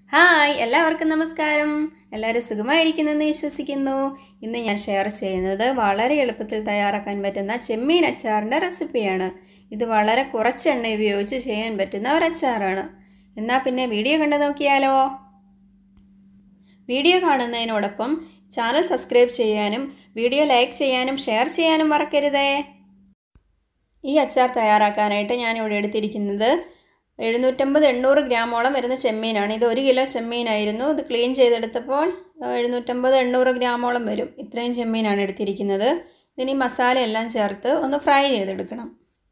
hi എല്ലാവർക്കും നമസ്കാരം എല്ലാവരും സുഖമായിരിക്കുന്നെന്ന് വിശ്വസിക്കുന്നു ഇന്ന് ഞാൻ ഷെയർ ചെയ്യുന്നത് വളരെ എളുപ്പത്തിൽ തയ്യാറാക്കാൻ പറ്റുന്ന ചെമ്മീൻ അച്ചാറിൻ്റെ റെസിപ്പിയാണ് ഇത് വളരെ കുറച്ച് എണ്ണ ഉപയോഗിച്ച് ചെയ്യാൻ പറ്റുന്ന ഒരു അച്ചാറാണ് എന്നാൽ പിന്നെ വീഡിയോ കണ്ടു നോക്കിയാലോ വീഡിയോ കാണുന്നതിനോടൊപ്പം ചാനൽ സബ്സ്ക്രൈബ് ചെയ്യാനും വീഡിയോ ലൈക്ക് ചെയ്യാനും ഷെയർ ചെയ്യാനും മറക്കരുതേ ഈ അച്ചാർ തയ്യാറാക്കാനായിട്ട് ഞാനിവിടെ എടുത്തിരിക്കുന്നത് എഴുന്നൂറ്റമ്പത് എണ്ണൂറ് ഗ്രാമോളം വരുന്ന ചെമ്മീനാണ് ഇത് ഒരു കിലോ ചെമ്മീനായിരുന്നു ഇത് ക്ലീൻ ചെയ്തെടുത്തപ്പോൾ എഴുന്നൂറ്റമ്പത് എണ്ണൂറ് ഗ്രാമോളം വരും ഇത്രയും ചെമ്മീനാണ് എടുത്തിരിക്കുന്നത് ഇതിന് ഈ മസാല എല്ലാം ചേർത്ത് ഒന്ന് ഫ്രൈ ചെയ്തെടുക്കണം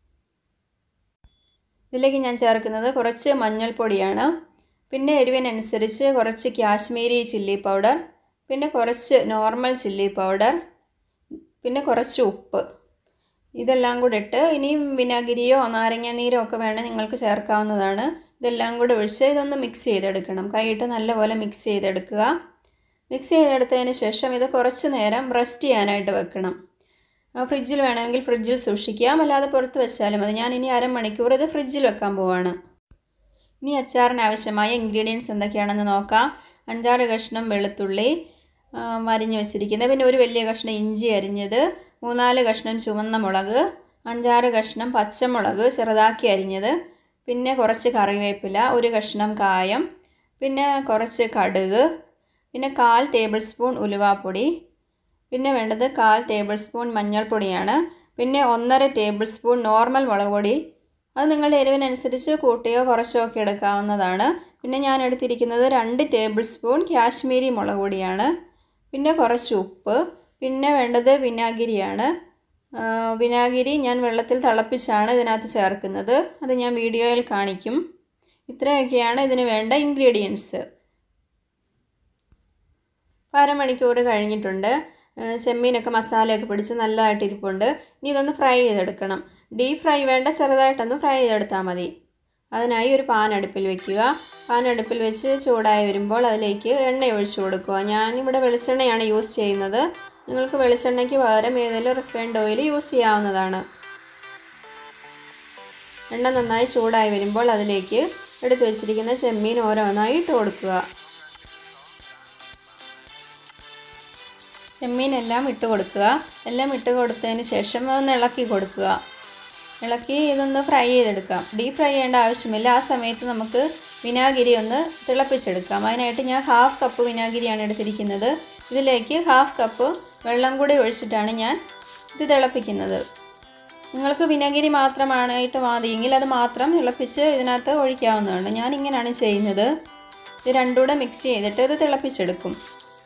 ഇതിലേക്ക് ഞാൻ ചേർക്കുന്നത് കുറച്ച് മഞ്ഞൾപ്പൊടിയാണ് പിന്നെ എരിവിനനുസരിച്ച് കുറച്ച് കാശ്മീരി ചില്ലി പൗഡർ പിന്നെ കുറച്ച് നോർമൽ ചില്ലി പൗഡർ പിന്നെ കുറച്ച് ഉപ്പ് ഇതെല്ലാം കൂടെ ഇട്ട് ഇനിയും വിനാഗിരിയോ നാരങ്ങ നീരോ ഒക്കെ വേണേൽ നിങ്ങൾക്ക് ചേർക്കാവുന്നതാണ് ഇതെല്ലാം കൂടെ ഒഴിച്ച് ഇതൊന്ന് മിക്സ് ചെയ്തെടുക്കണം കൈയിട്ട് നല്ലപോലെ മിക്സ് ചെയ്തെടുക്കുക മിക്സ് ചെയ്തെടുത്തതിന് ശേഷം ഇത് കുറച്ച് നേരം റെസ്റ്റ് ചെയ്യാനായിട്ട് വെക്കണം ഫ്രിഡ്ജിൽ വേണമെങ്കിൽ ഫ്രിഡ്ജിൽ സൂക്ഷിക്കാം അല്ലാതെ പുറത്ത് വെച്ചാലും മതി ഞാൻ ഇനി അരമണിക്കൂർ ഇത് ഫ്രിഡ്ജിൽ വെക്കാൻ പോവാണ് ഇനി അച്ചാറിന് ആവശ്യമായ ഇൻഗ്രീഡിയൻസ് എന്തൊക്കെയാണെന്ന് നോക്കാം അഞ്ചാറ് കഷ്ണം വെളുത്തുള്ളി അരിഞ്ഞ് വെച്ചിരിക്കുന്നത് പിന്നെ ഒരു വലിയ കഷ്ണം ഇഞ്ചി അരിഞ്ഞത് മൂന്നാല് കഷ്ണം ചുവന്ന മുളക് അഞ്ചാറ് കഷ്ണം പച്ചമുളക് ചെറുതാക്കി അരിഞ്ഞത് പിന്നെ കുറച്ച് കറിവേപ്പില ഒരു കഷ്ണം കായം പിന്നെ കുറച്ച് കടുക് പിന്നെ കാൽ ടേബിൾ സ്പൂൺ ഉലുവാപ്പൊടി പിന്നെ വേണ്ടത് കാൽ ടേബിൾ സ്പൂൺ മഞ്ഞൾപ്പൊടിയാണ് പിന്നെ ഒന്നര ടേബിൾ സ്പൂൺ നോർമൽ മുളക് പൊടി അത് നിങ്ങളുടെ എരിവിനനുസരിച്ച് കൂട്ടിയോ കുറച്ചോ ഒക്കെ എടുക്കാവുന്നതാണ് പിന്നെ ഞാൻ എടുത്തിരിക്കുന്നത് രണ്ട് ടേബിൾ സ്പൂൺ കാശ്മീരി മുളക് പൊടിയാണ് പിന്നെ കുറച്ച് ഉപ്പ് പിന്നെ വേണ്ടത് വിനാഗിരിയാണ് വിനാഗിരി ഞാൻ വെള്ളത്തിൽ തിളപ്പിച്ചാണ് ഇതിനകത്ത് ചേർക്കുന്നത് അത് ഞാൻ വീഡിയോയിൽ കാണിക്കും ഇത്രയൊക്കെയാണ് ഇതിന് വേണ്ട ഇൻഗ്രീഡിയൻസ് അരമണിക്കൂർ കഴിഞ്ഞിട്ടുണ്ട് ചെമ്മീനൊക്കെ മസാലയൊക്കെ പിടിച്ച് നല്ലതായിട്ട് ഇരിപ്പുണ്ട് ഇനി ഇതൊന്ന് ഫ്രൈ ചെയ്തെടുക്കണം ഡീപ് ഫ്രൈ വേണ്ട ചെറുതായിട്ടൊന്ന് ഫ്രൈ ചെയ്തെടുത്താൽ മതി അതിനായി ഒരു പാൻ അടുപ്പിൽ വെക്കുക പാൻ അടുപ്പിൽ വെച്ച് ചൂടായി വരുമ്പോൾ അതിലേക്ക് എണ്ണ ഒഴിച്ചു കൊടുക്കുക ഞാനിവിടെ വെളിച്ചെണ്ണയാണ് യൂസ് ചെയ്യുന്നത് നിങ്ങൾക്ക് വെളിച്ചെണ്ണയ്ക്ക് പകരം ഏതെങ്കിലും റിഫൈൻഡ് ഓയിൽ യൂസ് ചെയ്യാവുന്നതാണ് എണ്ണ നന്നായി ചൂടായി വരുമ്പോൾ അതിലേക്ക് എടുത്തു വെച്ചിരിക്കുന്ന ചെമ്മീൻ ഓരോന്നായി ഇട്ട് കൊടുക്കുക ചെമ്മീനെല്ലാം ഇട്ട് കൊടുക്കുക എല്ലാം ഇട്ട് കൊടുത്തതിന് ശേഷം ഒന്ന് ഇളക്കി കൊടുക്കുക ഇളക്കി ഇതൊന്ന് ഫ്രൈ ചെയ്തെടുക്കാം ഡീപ് ഫ്രൈ ചെയ്യേണ്ട ആവശ്യമില്ല ആ സമയത്ത് നമുക്ക് വിനാഗിരി ഒന്ന് തിളപ്പിച്ചെടുക്കാം അതിനായിട്ട് ഞാൻ ഹാഫ് കപ്പ് വിനാഗിരിയാണ് എടുത്തിരിക്കുന്നത് ഇതിലേക്ക് ഹാഫ് കപ്പ് വെള്ളം കൂടി ഒഴിച്ചിട്ടാണ് ഞാൻ ഇത് തിളപ്പിക്കുന്നത് നിങ്ങൾക്ക് വിനാഗിരി മാത്രമാണായിട്ട് മതിയെങ്കിൽ അത് മാത്രം തിളപ്പിച്ച് ഇതിനകത്ത് ഒഴിക്കാവുന്നതാണ് ഞാൻ ഇങ്ങനെയാണ് ചെയ്യുന്നത് ഇത് രണ്ടും കൂടെ മിക്സ് ചെയ്തിട്ട് ഇത് തിളപ്പിച്ചെടുക്കും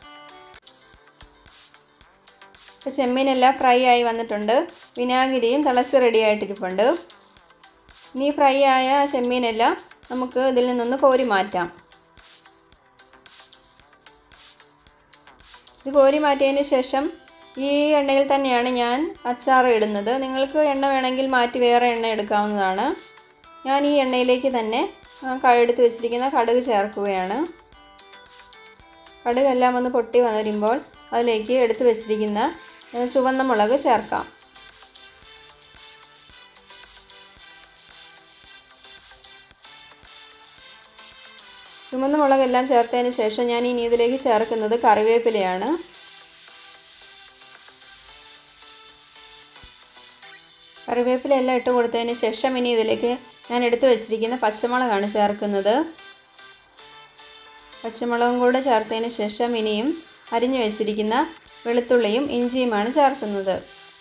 ഇപ്പോൾ ചെമ്മീനെല്ലാം ഫ്രൈ ആയി വന്നിട്ടുണ്ട് വിനാഗിരിയും തിളച്ച് റെഡി ആയിട്ടിരിപ്പുണ്ട് ഇനി ഫ്രൈ ആയ ചെമ്മീനെല്ലാം നമുക്ക് ഇതിൽ നിന്നൊന്ന് കോരി മാറ്റാം ഇത് കോരി മാറ്റിയതിന് ശേഷം ഈ എണ്ണയിൽ തന്നെയാണ് ഞാൻ അച്ചാർ ഇടുന്നത് നിങ്ങൾക്ക് എണ്ണ വേണമെങ്കിൽ മാറ്റി വേറെ എണ്ണ എടുക്കാവുന്നതാണ് ഞാൻ ഈ എണ്ണയിലേക്ക് തന്നെ എടുത്ത് വെച്ചിരിക്കുന്ന കടുക് ചേർക്കുകയാണ് കടുകെല്ലാം ഒന്ന് പൊട്ടി വന്നിരുമ്പോൾ അതിലേക്ക് എടുത്ത് വെച്ചിരിക്കുന്ന ചുവന്ന മുളക് ചേർക്കാം ചുവന്ന മുളകെല്ലാം ചേർത്തതിന് ശേഷം ഞാൻ ഇനി ഇതിലേക്ക് ചേർക്കുന്നത് കറിവേപ്പിലയാണ് കറിവേപ്പില എല്ലാം ഇട്ട് കൊടുത്തതിന് ശേഷം ഇനി ഇതിലേക്ക് ഞാൻ എടുത്തു വെച്ചിരിക്കുന്ന പച്ചമുളകാണ് ചേർക്കുന്നത് പച്ചമുളകും കൂടെ ചേർത്തതിന് ശേഷം ഇനിയും അരിഞ്ഞു വെച്ചിരിക്കുന്ന വെളുത്തുള്ളിയും ഇഞ്ചിയുമാണ് ചേർക്കുന്നത്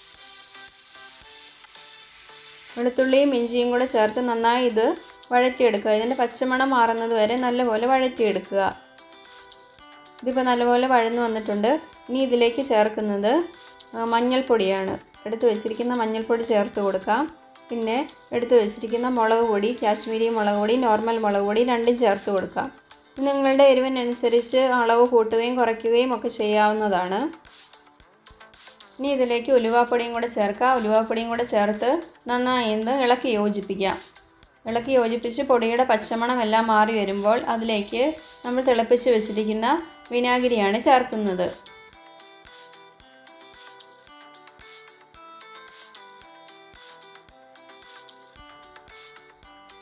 വെളുത്തുള്ളിയും ഇഞ്ചിയും കൂടെ ചേർത്ത് നന്നായി ഇത് വഴറ്റിയെടുക്കുക ഇതിൻ്റെ പച്ചമണം മാറുന്നത് വരെ നല്ലപോലെ വഴറ്റിയെടുക്കുക ഇതിപ്പോൾ നല്ലപോലെ വഴന്നു വന്നിട്ടുണ്ട് ഇനി ഇതിലേക്ക് ചേർക്കുന്നത് മഞ്ഞൾപ്പൊടിയാണ് എടുത്തു വെച്ചിരിക്കുന്ന മഞ്ഞൾപ്പൊടി ചേർത്ത് കൊടുക്കാം പിന്നെ എടുത്തു വെച്ചിരിക്കുന്ന മുളക് പൊടി കാശ്മീരി മുളക് പൊടി നോർമൽ മുളക് പൊടി രണ്ടും ചേർത്ത് കൊടുക്കാം നിങ്ങളുടെ എരിവിനനുസരിച്ച് അളവ് കൂട്ടുകയും കുറയ്ക്കുകയും ഒക്കെ ചെയ്യാവുന്നതാണ് ഇനി ഇതിലേക്ക് ഉലുവാപ്പൊടിയും കൂടെ ചേർക്കുക ഉലുവാപ്പൊടിയും കൂടെ ചേർത്ത് നന്നായി ഇത് ഇളക്കി യോജിപ്പിക്കാം ഇളക്കി യോജിപ്പിച്ച് പൊടിയുടെ പച്ചമണം എല്ലാം മാറി വരുമ്പോൾ അതിലേക്ക് നമ്മൾ തിളപ്പിച്ച് വെച്ചിരിക്കുന്ന വിനാഗിരിയാണ് ചേർക്കുന്നത്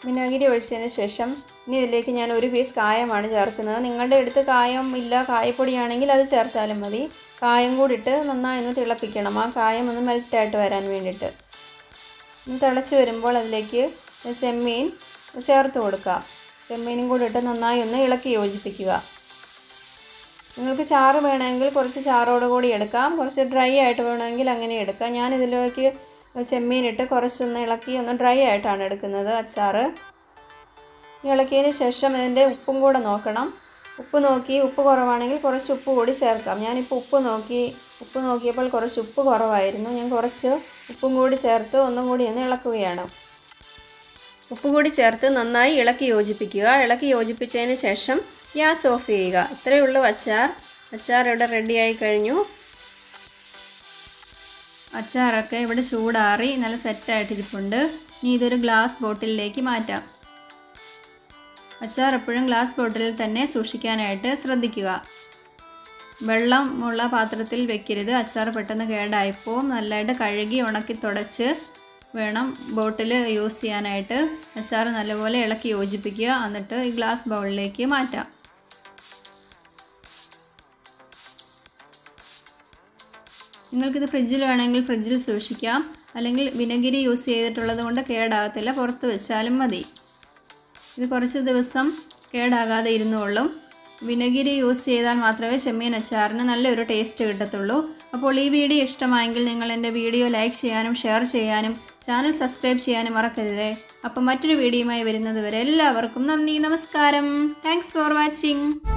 വിനാഗിരി ഒഴിച്ചതിന് ശേഷം ഇനി ഇതിലേക്ക് ഞാൻ ഒരു പീസ് കായമാണ് ചേർക്കുന്നത് നിങ്ങളുടെ അടുത്ത് കായം ഇല്ല കായപ്പൊടിയാണെങ്കിൽ അത് ചേർത്താലും മതി കായം കൂടിയിട്ട് നന്നായി ഒന്ന് തിളപ്പിക്കണം ആ കായം ഒന്ന് മെൽറ്റായിട്ട് വരാൻ വേണ്ടിയിട്ട് ഒന്ന് തിളച്ച് വരുമ്പോൾ അതിലേക്ക് ചെമ്മീൻ ചേർത്ത് കൊടുക്കുക ചെമ്മീനും കൂടി ഇട്ട് നന്നായി ഒന്ന് ഇളക്കി യോജിപ്പിക്കുക നിങ്ങൾക്ക് ചാറ് വേണമെങ്കിൽ കുറച്ച് ചാറോട് കൂടി എടുക്കാം കുറച്ച് ഡ്രൈ ആയിട്ട് വേണമെങ്കിൽ അങ്ങനെ എടുക്കാം ഞാൻ ഇതിലേക്ക് ചെമ്മീനിട്ട് കുറച്ചൊന്ന് ഇളക്കി ഒന്ന് ഡ്രൈ ആയിട്ടാണ് എടുക്കുന്നത് അച്ചാറ് ഇളക്കിയതിന് ശേഷം ഇതിൻ്റെ ഉപ്പും കൂടെ നോക്കണം ഉപ്പ് നോക്കി ഉപ്പ് കുറവാണെങ്കിൽ കുറച്ച് ഉപ്പ് കൂടി ചേർക്കാം ഞാനിപ്പോൾ ഉപ്പ് നോക്കി ഉപ്പ് നോക്കിയപ്പോൾ കുറച്ച് ഉപ്പ് കുറവായിരുന്നു ഞാൻ കുറച്ച് ഉപ്പും കൂടി ചേർത്ത് ഒന്നും കൂടി ഒന്ന് ഇളക്കുകയാണ് ഉപ്പ് കൂടി ചേർത്ത് നന്നായി ഇളക്കി യോജിപ്പിക്കുക ഇളക്കി യോജിപ്പിച്ചതിന് ശേഷം ഗ്യാസ് ഓഫ് ചെയ്യുക ഇത്രയേ ഉള്ളൂ അച്ചാർ അച്ചാർ ഇവിടെ റെഡിയായി കഴിഞ്ഞു അച്ചാറൊക്കെ ഇവിടെ ചൂടാറി നല്ല സെറ്റായിട്ടിരിപ്പുണ്ട് ഇനി ഇതൊരു ഗ്ലാസ് ബോട്ടിലിലേക്ക് മാറ്റാം അച്ചാർ എപ്പോഴും ഗ്ലാസ് ബോട്ടിലിൽ തന്നെ സൂക്ഷിക്കാനായിട്ട് ശ്രദ്ധിക്കുക വെള്ളം ഉള്ള പാത്രത്തിൽ വെക്കരുത് അച്ചാർ പെട്ടെന്ന് കേടായിപ്പോവും നല്ലതായിട്ട് കഴുകി ഉണക്കി തുടച്ച് വേണം ബോട്ടിൽ യൂസ് ചെയ്യാനായിട്ട് അച്ചാർ നല്ലപോലെ ഇളക്കി യോജിപ്പിക്കുക എന്നിട്ട് ഈ ഗ്ലാസ് ബൗളിലേക്ക് മാറ്റാം നിങ്ങൾക്കിത് ഫ്രിഡ്ജിൽ വേണമെങ്കിൽ ഫ്രിഡ്ജിൽ സൂക്ഷിക്കാം അല്ലെങ്കിൽ വിനെഗിരി യൂസ് ചെയ്തിട്ടുള്ളത് കൊണ്ട് കേടാകത്തില്ല പുറത്ത് വെച്ചാലും മതി ഇത് കുറച്ച് ദിവസം കേടാകാതെ ഇരുന്നോളും വിനെഗിരി യൂസ് ചെയ്താൽ മാത്രമേ ചെമ്മീൻ അച്ചാറിന് നല്ലൊരു ടേസ്റ്റ് കിട്ടത്തുള്ളൂ അപ്പോൾ ഈ വീഡിയോ ഇഷ്ടമായെങ്കിൽ നിങ്ങൾ എൻ്റെ വീഡിയോ ലൈക്ക് ചെയ്യാനും ഷെയർ ചെയ്യാനും ചാനൽ സബ്സ്ക്രൈബ് ചെയ്യാനും മറക്കരുതേ അപ്പോൾ മറ്റൊരു വീഡിയോയുമായി വരുന്നത് വരെ എല്ലാവർക്കും നന്ദി നമസ്കാരം താങ്ക്സ് ഫോർ വാച്ചിങ്